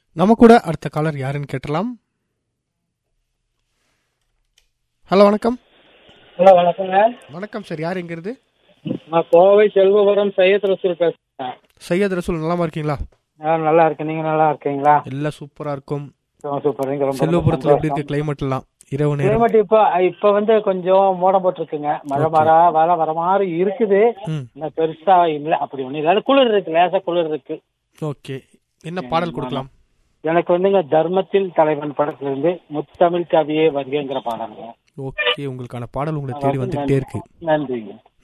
நம்ம கூட அடுத்த காலர் யாருன்னு கேட்டலாம் ஹலோ வணக்கம் ஹலோ வணக்கங்க வணக்கம் சார் யார் எங்கிறது நான் கோவை செல்வபுரம் சையத் ரசூல் பேசுறேன் சையத் ரசூல் நலமா இருக்கீங்களா நான் நல்லா இருக்கேன் நீங்க நல்லா இருக்கீங்களா எல்லாம் சூப்பரா இருக்கும் சூப்பர் நீங்க ரொம்ப செல்வபுரத்துல எப்படி இருக்கு கிளைமேட் எல்லாம் இரவு நேரம் கிளைமேட் இப்ப இப்ப வந்து கொஞ்சம் மூடம் போட்டிருக்குங்க மழை வர வர வர மாதிரி இருக்குது ம் இன்னும் பெருசா இல்ல அப்படி ஒண்ணு இல்ல குளிர் இருக்கு லேசா குளிர் இருக்கு ஓகே என்ன பாடல் கொடுக்கலாம் எனக்கு வந்துங்க தர்மத்தின் தலைவன் படத்துல இருந்து முத்தமிழ் கவியே வருகைங்கிற பாடங்க ஓகே உங்களுக்கான பாடல் உங்களை தேடி வந்துகிட்டே இருக்கு நன்றிங்க